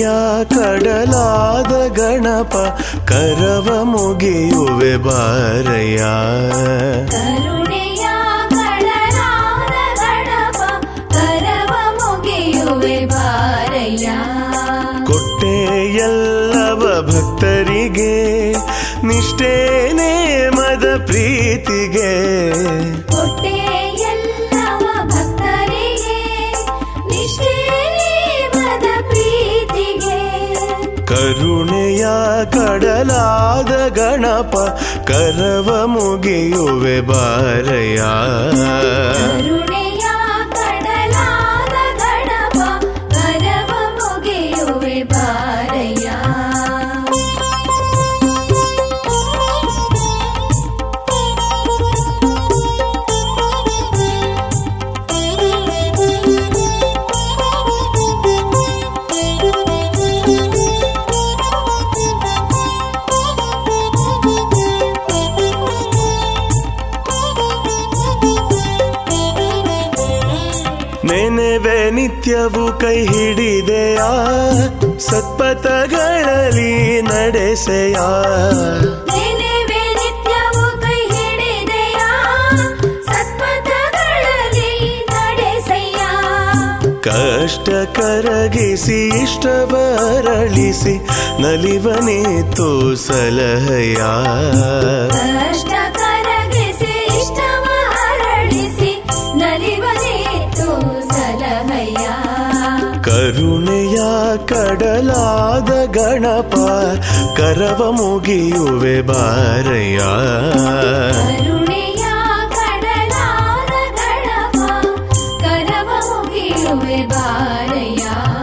ಕಡಲಾದ ಗಣಪ ಕರವ ಮುಗಿಯುವೆ ಬಾರಯ್ಯ ಕರುಣೆಯ ಕಡಲಾದ ಗಣಪ ಕರವ ಮುಗಿಯುವೆ ಬಾರಯ್ಯ ಕೊಟ್ಟೆ ಎಲ್ಲವ ಭಕ್ತರಿಗೆ ನಿಷ್ಠೆ ನೇಮದ ಪ್ರೀತಿಗೆ ಕೊಟ್ಟೆ ಎಲ್ಲವ ಭಕ್ತರಿಗೆ ನಿಷ್ಠೆ ನೇಮದ ಪ್ರೀತಿಗೆ ಕರುಣೆಯ ಕಡಲಾದ ಗಣಪ ಕರವ ಮುಗಿಯುವೆ ಬಾರಯ್ಯ ಕರುಣೆಯ ಕಡಲಾದ ಗಣಪ ಕರವ ಮುಗಿಯುವೆ ಬಾರಯ್ಯ ನೆನೆವೆ ನಿತ್ಯವು ಕೈ ಹಿಡಿದೆಯ ಸತ್ಪಥಗಳಲ್ಲಿ ನಡೆಸೆಯ ನೆನೆವೆ ನಿತ್ಯವು ಕೈ ಹಿಡಿದೆಯ ಸತ್ಪಥಗಳಲ್ಲಿ ನಡೆಸಯ್ಯ ಕಷ್ಟ ಕರಗಿಸಿ ಇಷ್ಟವರಳಿಸಿ ನಲಿವನಿತು ಸಲಹೆಯ ಕಷ್ಟ ಕರಗಿಸಿ ಇಷ್ಟವ ಹರಡಿಸಿ ನಲಿವನೇತು ಸಲಹಯ್ಯ ಕರುಣೆಯ ಕಡಲಾದ ಗಣಪ ಕರವ ಮುಗಿಯುವೆ ಬಾರಯ್ಯ ಕರುಣೆಯ ಕಡಲಾದ ಗಣಪ ಕರವ ಮುಗಿಯುವೆ ಬಾರಯ್ಯ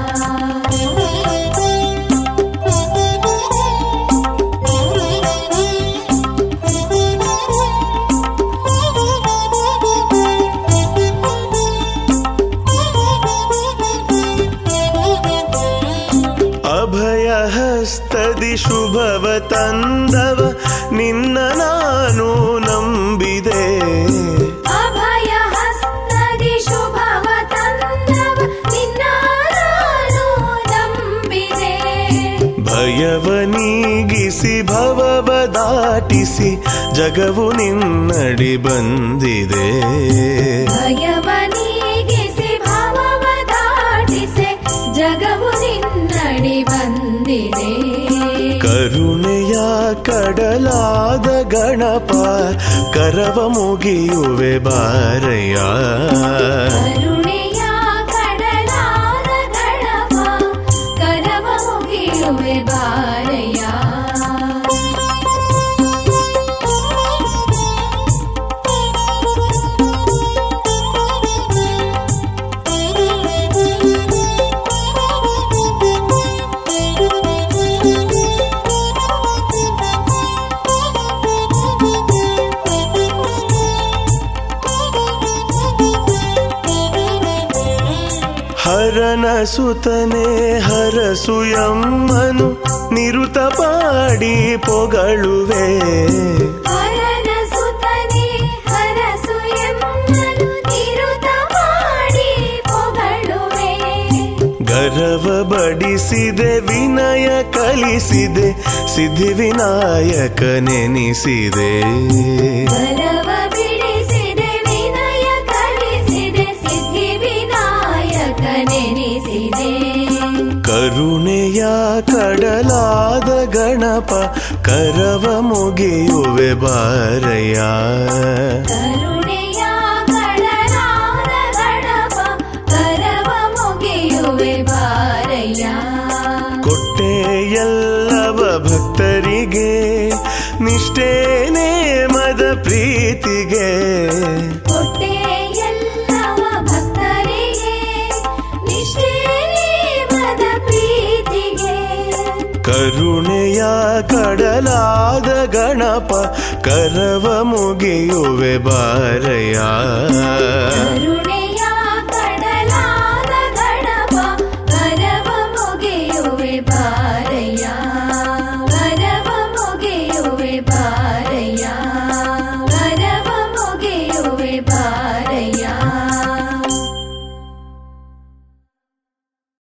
ಅಭಯ ಹಸ್ತದಿ ಶುಭವ ತಂದವ ನಿನ್ನ ನಾನು ನಂಬಿದೆ ಅಭಯ ಹಸ್ತದಿ ಶುಭವ ತಂದವ ನಿನ್ನ ನಾನು ನಂಬಿದೆ ಭಯವ ನೀಗಿಸಿ ಭವವ ದಾಟಿಸಿ ಜಗವು ನಿನ್ನಡಿ ಬಂದಿದೆ ಭಯವ ನೀಗಿಸಿ ಭಾವವ ದಾಟಿಸೆ ಜಗವು ನಿನ್ನಡಿ ಬಂದಿದೆ ಕರುಣೆಯ ಕಡಲಾದ ಗಣಪ ಕರವ ಮುಗಿಯುವೆ ಬಾರಯ್ಯ ಕರುಣೆಯ ಕಡಲಾದ ಗಣಪ ಕರವ ಮುಗಿಯುವೆ ಬಾರಯ್ಯ ಹರನ ಸುತನೆ ಹರಸು ಎಮ್ಮನು ನಿರುತ ಪಾಡಿ ಪೊಗಳುವೆ ಹರನ ಸುತನೆ ಹರಸು ಎಮ್ಮನು ನಿರುತ ಮಾಡಿ ಪೊಗಳುವೆ ಗರವ ಬಡಿಸಿದೆ ವಿನಯ ಕಲಿಸಿದೆ ಸಿದ್ಧಿ ವಿನಾಯಕ ನೆನಿಸಿದೆ ಗರವ ಬಿಡಿಸಿದೆ ವಿನಯ ಕಲಿಸಿದೆ ಸಿದ್ಧಿ ವಿನಾಯಕ ನೆನೆಸಿದೆ ಕರುಣೆಯ ಕಡಲಾದ ಗಣಪ ಕರವ ಮುಗಿಯುವೆ ಬಾರಯ್ಯ ಕರುಣೆಯ ಕಡಲಾದ ಗಣಪ ಕರವ ಮುಗಿಯುವೆ ಬಾರಯ್ಯ ಕೊಟ್ಟೆ ಎಲ್ಲವ ಭಕ್ತರಿಗೆ ನಿಷ್ಠೆ ನೇಮದ ಪ್ರೀತಿಗೆ ಕೊಟ್ಟೆ ಎಲ್ಲವ ಭಕ್ತರಿಗೆ ನಿಷ್ಠೆ ನೇಮದ ಪ್ರೀತಿಗೆ ಕರುಣೆಯ ಕಡಲಾದ ಗಣಪ ಕರವ ಮುಗಿಯುವೆ ಬಾರಯ್ಯ ಕರುಣೆಯ ಕಡಲಾದ ಗಣಪ ಕರವ ಮುಗಿಯುವೆ ಬಾರಯ್ಯ ಕರವ ಮುಗಿಯುವೆ ಬಾರಯ್ಯ